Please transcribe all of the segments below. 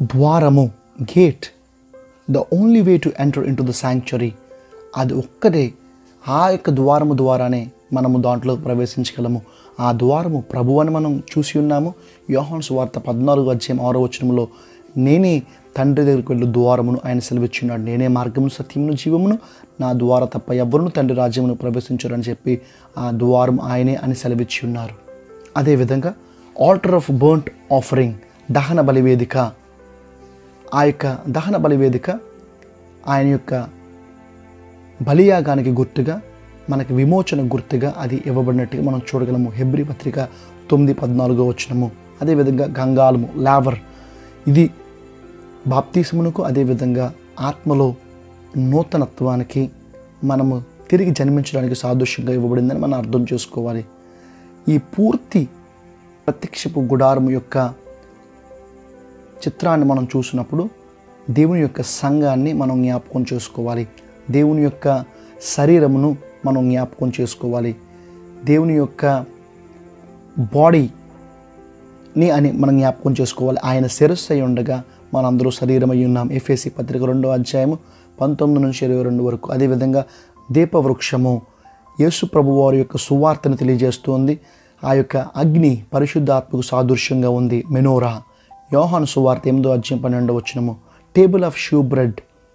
ద్వారము gate the only way to enter into the sanctuary అది ఒక్కటే ఆ యొక్క ద్వారము ద్వారానే మనము దాంట్లో ప్రవేశించగలము ఆ ద్వారము ప్రభు అని మనం చూసి ఉన్నాము యోహాన్ సువార్త పద్నాలుగు అధ్యాయం ఆరో వచనంలో నేనే తండ్రి దగ్గరికి వెళ్ళి ద్వారమును ఆయన సెలవిచ్చున్నాడు నేనే మార్గమును సత్యమును జీవమును నా ద్వారా తప్ప ఎవరును తండ్రి రాజ్యమును ప్రవేశించరని చెప్పి ఆ ద్వారం ఆయనే అని సెలవిచ్చి ఉన్నారు అదేవిధంగా ఆల్టర్ ఆఫ్ బర్ంట్ ఆఫరింగ్ దహన బలి వేదిక ఆ యొక్క దహన బలి వేదిక ఆయన యొక్క బలియాగానికి గుర్తుగా మనకి విమోచన గుర్తుగా అది ఇవ్వబడినట్టుగా మనం చూడగలము హెబ్రి పత్రిక తొమ్మిది పద్నాలుగో వచ్చినము అదేవిధంగా గంగాలము లావర్ ఇది బాప్తీసమునకు అదేవిధంగా ఆత్మలో నూతనత్వానికి మనము తిరిగి జన్మించడానికి సాదృశ్యంగా ఇవ్వబడిందని మనం అర్థం చేసుకోవాలి ఈ పూర్తి ప్రత్యక్షపు గుడారము యొక్క చిత్రాన్ని మనం చూసినప్పుడు దేవుని యొక్క సంఘాన్ని మనం జ్ఞాపకం చేసుకోవాలి దేవుని యొక్క శరీరమును మనం జ్ఞాపకం చేసుకోవాలి దేవుని యొక్క బాడీని అని మనం జ్ఞాపకం చేసుకోవాలి ఆయన శిరస్సు అయి ఉండగా మనందరూ శరీరం అయి ఉన్నాం ఎఫ్ఎసి పత్రిక రెండో అధ్యాయము పంతొమ్మిది నుంచి ఇరవై రెండు వరకు అదేవిధంగా దీపవృక్షము యేసు ప్రభు వారి యొక్క సువార్తను తెలియజేస్తుంది ఆ యొక్క అగ్ని పరిశుద్ధాత్మకు సాదృశ్యంగా ఉంది మెనోరా యోహాను సువార్త ఎనిమిదో అధ్యాయం పన్నెండో వచ్చినము టేబుల్ ఆఫ్ షూ బ్రెడ్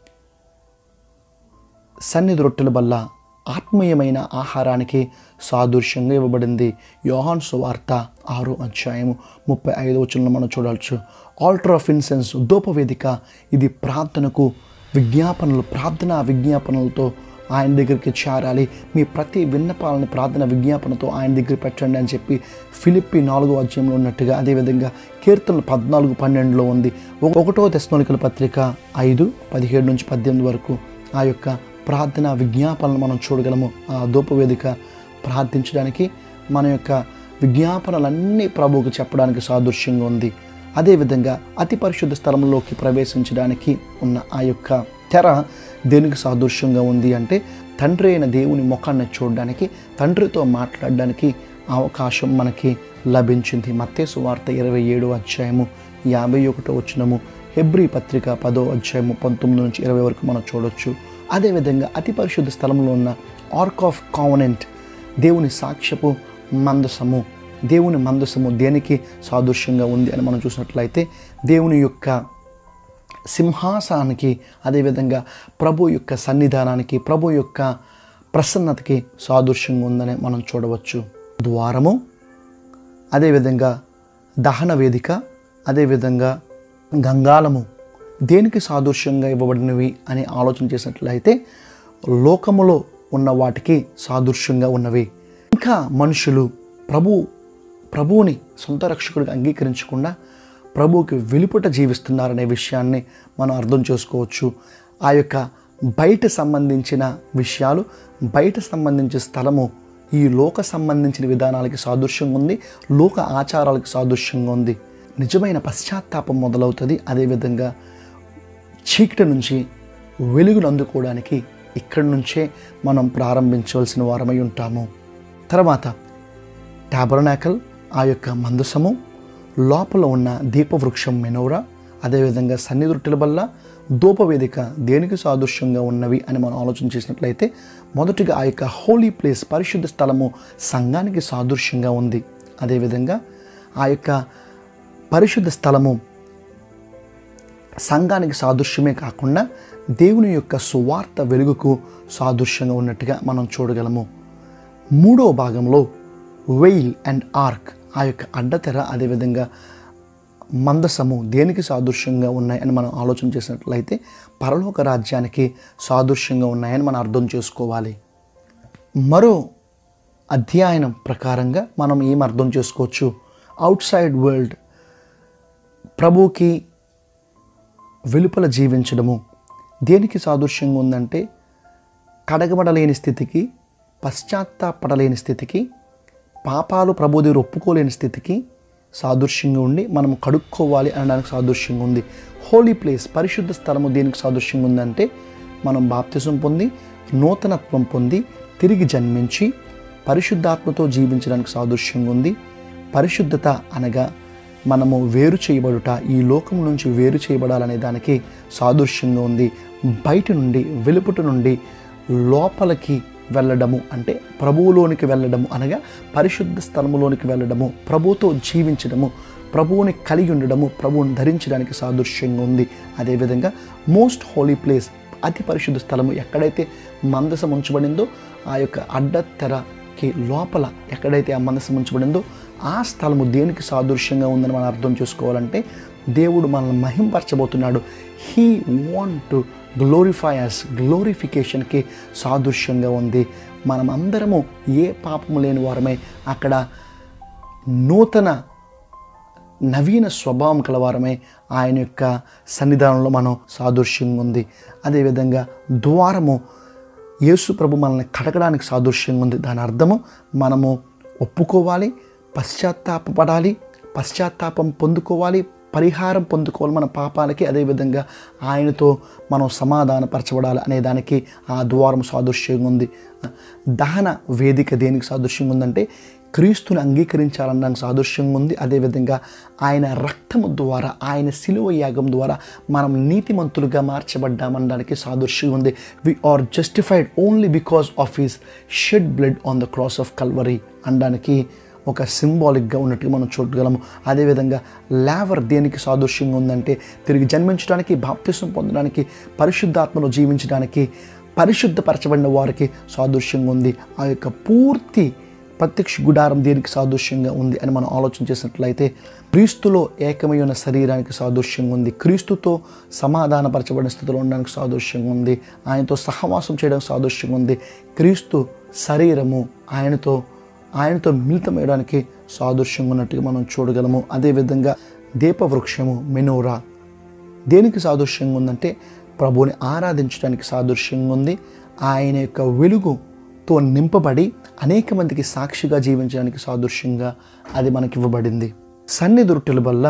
సన్నిధి రొట్టెల వల్ల ఆత్మీయమైన ఆహారానికి సాదృశ్యంగా ఇవ్వబడింది యోహాన్ సువార్త ఆరో అధ్యాయము ముప్పై ఐదు వచనంలో మనం చూడవచ్చు ఆల్టర్ ఆఫ్ ఇన్సెన్స్ ధూపవేదిక ఇది ప్రార్థనకు విజ్ఞాపనలు ప్రార్థనా విజ్ఞాపనలతో ఆయన దగ్గరికి చేరాలి మీ ప్రతి విన్నపాలని ప్రార్థన విజ్ఞాపనతో ఆయన దగ్గర పెట్టండి అని చెప్పి ఫిలిప్పి నాలుగో అధ్యాయంలో ఉన్నట్టుగా అదేవిధంగా కీర్తనలు పద్నాలుగు పన్నెండులో ఉంది ఒక- ఒకటో తెస్నోలికల పత్రిక ఐదు పదిహేడు నుంచి పద్దెనిమిది వరకు ఆ యొక్క ప్రార్థన విజ్ఞాపనలు మనం చూడగలము ఆ ధూపవేదిక ప్రార్థించడానికి మన యొక్క విజ్ఞాపనలన్నీ ప్రభువుకు చెప్పడానికి సాదృశ్యంగా ఉంది అదేవిధంగా అతి పరిశుద్ధ స్థలంలోకి ప్రవేశించడానికి ఉన్న ఆ యొక్క తెర దేనికి సాదృశ్యంగా ఉంది అంటే తండ్రి అయిన దేవుని ముఖాన్ని చూడడానికి తండ్రితో మాట్లాడడానికి అవకాశం మనకి లభించింది మత్తేసు వార్త ఇరవై ఏడు అధ్యాయము యాభై ఒకటో వచ్చినము హెబ్రీ పత్రిక పదో అధ్యాయము పంతొమ్మిది నుంచి ఇరవై వరకు మనం చూడొచ్చు అదేవిధంగా అతి పరిశుద్ధ స్థలంలో ఉన్న ఆర్క్ ఆఫ్ కావనెంట్ దేవుని సాక్ష్యపు మందసము దేవుని మందసము దేనికి సాదృశ్యంగా ఉంది అని మనం చూసినట్లయితే దేవుని యొక్క సింహాసనానికి అదేవిధంగా ప్రభు యొక్క సన్నిధానానికి ప్రభు యొక్క ప్రసన్నతకి సాదృశ్యంగా ఉందని మనం చూడవచ్చు ద్వారము అదేవిధంగా దహన వేదిక అదేవిధంగా గంగాలము దేనికి సాదృశ్యంగా ఇవ్వబడినవి అని ఆలోచన చేసినట్లయితే లోకములో ఉన్న వాటికి సాదృశ్యంగా ఉన్నవి ఇంకా మనుషులు ప్రభు ప్రభువుని సొంత రక్షకుడిగా అంగీకరించకుండా ప్రభువుకి వెలుపట జీవిస్తున్నారనే విషయాన్ని మనం అర్థం చేసుకోవచ్చు ఆ యొక్క బయట సంబంధించిన విషయాలు బయట సంబంధించిన స్థలము ఈ లోక సంబంధించిన విధానాలకి సాదృశ్యంగా ఉంది లోక ఆచారాలకు సాదృశ్యంగా ఉంది నిజమైన పశ్చాత్తాపం మొదలవుతుంది అదేవిధంగా చీకటి నుంచి వెలుగును అందుకోవడానికి ఇక్కడి నుంచే మనం ప్రారంభించవలసిన వారమై ఉంటాము తర్వాత టాబర్నాకల్ ఆ యొక్క మందసము లోపల ఉన్న దీపవృక్షం మెనోరా అదేవిధంగా సన్నిధుట్టెల వల్ల ధూపవేదిక దేనికి సాదృశ్యంగా ఉన్నవి అని మనం ఆలోచన చేసినట్లయితే మొదటిగా ఆ యొక్క హోలీ ప్లేస్ పరిశుద్ధ స్థలము సంఘానికి సాదృశ్యంగా ఉంది అదేవిధంగా ఆ యొక్క పరిశుద్ధ స్థలము సంఘానికి సాదృశ్యమే కాకుండా దేవుని యొక్క సువార్త వెలుగుకు సాదృశ్యంగా ఉన్నట్టుగా మనం చూడగలము మూడో భాగంలో వెయిల్ అండ్ ఆర్క్ ఆ యొక్క అడ్డతెర అదేవిధంగా మందసము దేనికి సాదృశ్యంగా ఉన్నాయని మనం ఆలోచన చేసినట్లయితే పరలోక రాజ్యానికి సాదృశ్యంగా ఉన్నాయని మనం అర్థం చేసుకోవాలి మరో అధ్యయనం ప్రకారంగా మనం ఏం అర్థం చేసుకోవచ్చు అవుట్ సైడ్ వరల్డ్ ప్రభుకి వెలుపల జీవించడము దేనికి సాదృశ్యంగా ఉందంటే కడగబడలేని స్థితికి పశ్చాత్తాపడలేని స్థితికి పాపాలు ప్రభు దగ్గర ఒప్పుకోలేని స్థితికి సాదృశ్యంగా ఉండి మనం కడుక్కోవాలి అనడానికి సాదృశ్యంగా ఉంది హోలీ ప్లేస్ పరిశుద్ధ స్థలము దేనికి సాదృశ్యంగా ఉందంటే మనం బాప్తిజం పొంది నూతనత్వం పొంది తిరిగి జన్మించి పరిశుద్ధాత్మతో జీవించడానికి సాదృశ్యంగా ఉంది పరిశుద్ధత అనగా మనము వేరు చేయబడుట ఈ లోకం నుంచి వేరు చేయబడాలనే దానికి సాదృశ్యంగా ఉంది బయట నుండి వెలుపుట నుండి లోపలికి వెళ్ళడము అంటే ప్రభువులోనికి వెళ్ళడము అనగా పరిశుద్ధ స్థలములోనికి వెళ్ళడము ప్రభుతో జీవించడము ప్రభువుని కలిగి ఉండడము ప్రభువుని ధరించడానికి సాదృశ్యంగా ఉంది అదేవిధంగా మోస్ట్ హోలీ ప్లేస్ అతి పరిశుద్ధ స్థలము ఎక్కడైతే మందసం ఉంచబడిందో ఆ యొక్క అడ్డతెరకి లోపల ఎక్కడైతే ఆ మందసం ఉంచబడిందో ఆ స్థలము దేనికి సాదృశ్యంగా ఉందని మనం అర్థం చేసుకోవాలంటే దేవుడు మనల్ని మహింపరచబోతున్నాడు he want to glorify us గ్లోరిఫికేషన్కి సాదృశ్యంగా ఉంది మనం అందరము ఏ పాపము లేని వారమే అక్కడ నూతన నవీన స్వభావం కలవారమే ఆయన యొక్క సన్నిధానంలో మనం సాదృశ్యంగా ఉంది అదేవిధంగా ద్వారము యేసు ప్రభు మనల్ని కడగడానికి సాదృశ్యంగా ఉంది దాని అర్థము మనము ఒప్పుకోవాలి పశ్చాత్తాపపడాలి పశ్చాత్తాపం పొందుకోవాలి పరిహారం పొందుకోవాలి మన పాపాలకి అదేవిధంగా ఆయనతో మనం సమాధానపరచబడాలి అనే దానికి ఆ ద్వారం సాదృశ్యంగా ఉంది దహన వేదిక దేనికి సాదృశ్యంగా ఉందంటే క్రీస్తుని అంగీకరించాలనడానికి సాదృశ్యంగా ఉంది అదేవిధంగా ఆయన రక్తము ద్వారా ఆయన సిలువ యాగం ద్వారా మనం నీతిమంతులుగా మార్చబడ్డామనడానికి సాదృశ్యంగా ఉంది we are justified only because of his shed blood on the cross of Calvary అనడానికి ఒక సింబాలిక్గా ఉన్నట్టుగా మనం చూడగలము అదేవిధంగా లేవర్ దేనికి సాదృశ్యంగా ఉందంటే తిరిగి జన్మించడానికి బాప్తిసం పొందడానికి పరిశుద్ధాత్మలో జీవించడానికి పరిశుద్ధపరచబడిన వారికి సాదృశ్యంగా ఉంది ఆ యొక్క పూర్తి ప్రత్యక్ష గుడారం దేనికి సాదృశ్యంగా ఉంది అని మనం ఆలోచన చేసినట్లయితే క్రీస్తులో ఏకమై ఉన్న శరీరానికి సాదృశ్యంగా ఉంది క్రీస్తుతో సమాధానపరచబడిన స్థితిలో ఉండడానికి సాదృశ్యంగా ఉంది ఆయనతో సహవాసం చేయడానికి సాదృశ్యంగా ఉంది క్రీస్తు శరీరము ఆయనతో ఆయనతో మిళితమయ్యడానికి సాదృశ్యంగా ఉన్నట్టుగా మనం చూడగలము అదేవిధంగా దీపవృక్షము మెనోరా దేనికి సాదృశ్యంగా ఉందంటే ప్రభువుని ఆరాధించడానికి సాదృశ్యంగా ఉంది ఆయన యొక్క వెలుగుతో నింపబడి అనేక మందికి సాక్షిగా జీవించడానికి సాదృశ్యంగా అది మనకి ఇవ్వబడింది సన్నిధి రొట్టెల వల్ల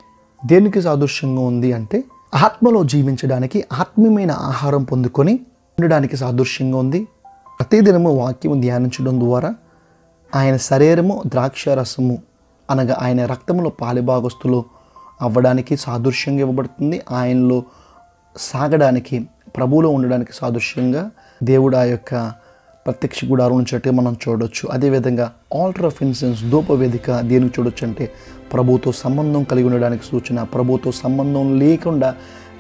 దేనికి సాదృశ్యంగా ఉంది అంటే ఆత్మలో జీవించడానికి ఆత్మీయమైన ఆహారం పొందుకొని ఉండడానికి సాదృశ్యంగా ఉంది ప్రతిదినము వాక్యము ధ్యానించడం ద్వారా ఆయన శరీరము ద్రాక్షరసము అనగా ఆయన రక్తములో పాలిభాగస్తులు అవ్వడానికి సాదృశ్యంగా ఇవ్వబడుతుంది ఆయనలో సాగడానికి ప్రభువులో ఉండడానికి సాదృశ్యంగా దేవుడు ఆ యొక్క ప్రత్యక్ష గుడారం నుంచట్టే మనం చూడొచ్చు అదేవిధంగా ఆల్టర్ ఆఫ్ ఇన్సెన్స్ ధూపవేదిక దేనికి చూడొచ్చు అంటే ప్రభుతో సంబంధం కలిగి ఉండడానికి సూచన ప్రభుతో సంబంధం లేకుండా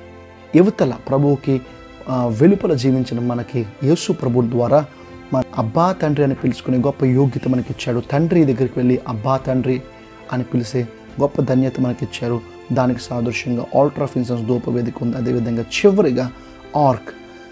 యువతల ప్రభువుకి ఆ, వెలుపల జీవించిన మనకి యేసు ప్రభు ద్వారా మన అబ్బా తండ్రి అని పిలుచుకునే గొప్ప యోగ్యత మనకి ఇచ్చాడు తండ్రి దగ్గరికి వెళ్ళి అబ్బా తండ్రి అని పిలిచే గొప్ప ధన్యత మనకి ఇచ్చారు దానికి సాదృశ్యంగా ఆల్టర్ ఆఫ్ ఇన్సెన్స్ ధూపవేదిక ఉంది అదేవిధంగా చివరిగా ఆర్క్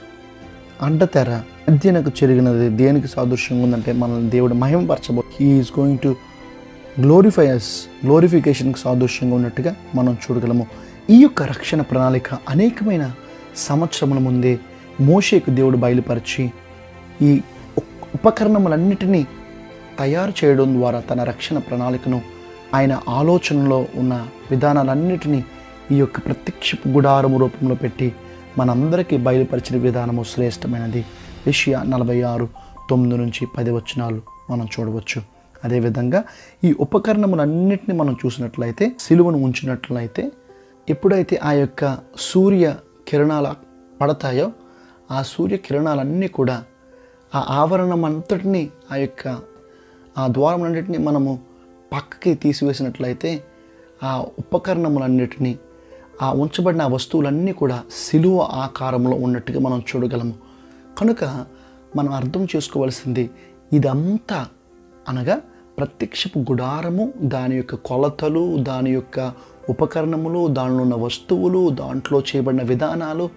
అడ్డతెర అధ్యయనకు చెరిగినది దేనికి సాదృశ్యంగా ఉందంటే మనల్ని దేవుడు మహిమపరచబో he is going to glorify us గ్లోరిఫికేషన్కి సాదృశ్యంగా ఉన్నట్టుగా మనం చూడగలము ఈ యొక్క రక్షణ ప్రణాళిక అనేకమైన సంవత్సరముల ముందే మోషేకు దేవుడు బయలుపరిచి ఈ ఉప్- ఉపకరణములన్నిటినీ తయారు చేయడం ద్వారా తన రక్షణ ప్రణాళికను ఆయన ఆలోచనలో ఉన్న విధానాలన్నిటినీ ఈ యొక్క ప్రత్యక్ష గుడారము రూపంలో పెట్టి మనందరికీ బయలుపరిచిన విధానము శ్రేష్టమైనది విషయ నలభై ఆరు తొమ్మిది నుంచి పది వచనాలు మనం చూడవచ్చు అదేవిధంగా ఈ ఉపకరణములన్నిటిని మనం చూసినట్లయితే సిలువను ఉంచినట్లయితే ఎప్పుడైతే ఆ యొక్క సూర్య కిరణాల పడతాయో ఆ సూర్య కిరణాలన్నీ కూడా ఆ ఆవరణం అంతటిని ఆ యొక్క ఆ ద్వారములన్నిటిని మనము పక్కకి తీసివేసినట్లయితే ఆ ఉపకరణములన్నిటినీ ఆ ఉంచబడిన ఆ వస్తువులన్నీ కూడా సిలువ ఆకారంలో ఉన్నట్టుగా మనం చూడగలము కనుక మనం అర్థం చేసుకోవాల్సింది ఇదంతా అనగా ప్రత్యక్షపు గుడారము దాని యొక్క కొలతలు దాని యొక్క ఉపకరణములు దానిలో ఉన్న వస్తువులు దాంట్లో చేయబడిన విధానాలు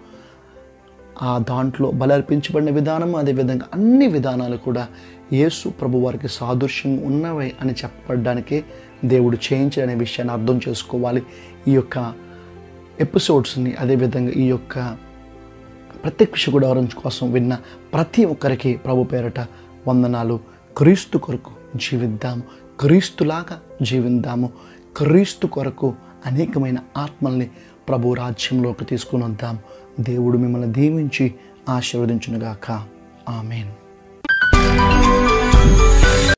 ఆ దాంట్లో బలర్పించబడిన విధానం అదేవిధంగా అన్ని విధానాలు కూడా యేసు ప్రభు వారికి సాదృశ్యం ఉన్నవే అని చెప్పబడడానికే దేవుడు చేయించాడనే విషయాన్ని అర్థం చేసుకోవాలి ఈ యొక్క ఎపిసోడ్స్ని అదేవిధంగా ఈ యొక్క ప్రత్యక్ష గుడారం కోసం విన్న ప్రతి ఒక్కరికి ప్రభు పేరట వందనాలు క్రీస్తు కొరకు జీవిద్దాము క్రీస్తులాగా జీవిద్దాము క్రీస్తు కొరకు అనేకమైన ఆత్మల్ని ప్రభు రాజ్యంలోకి తీసుకుని వద్దాం దేవుడు మిమ్మల్ని దీవించి ఆశీర్వదించునుగాక ఆమెన్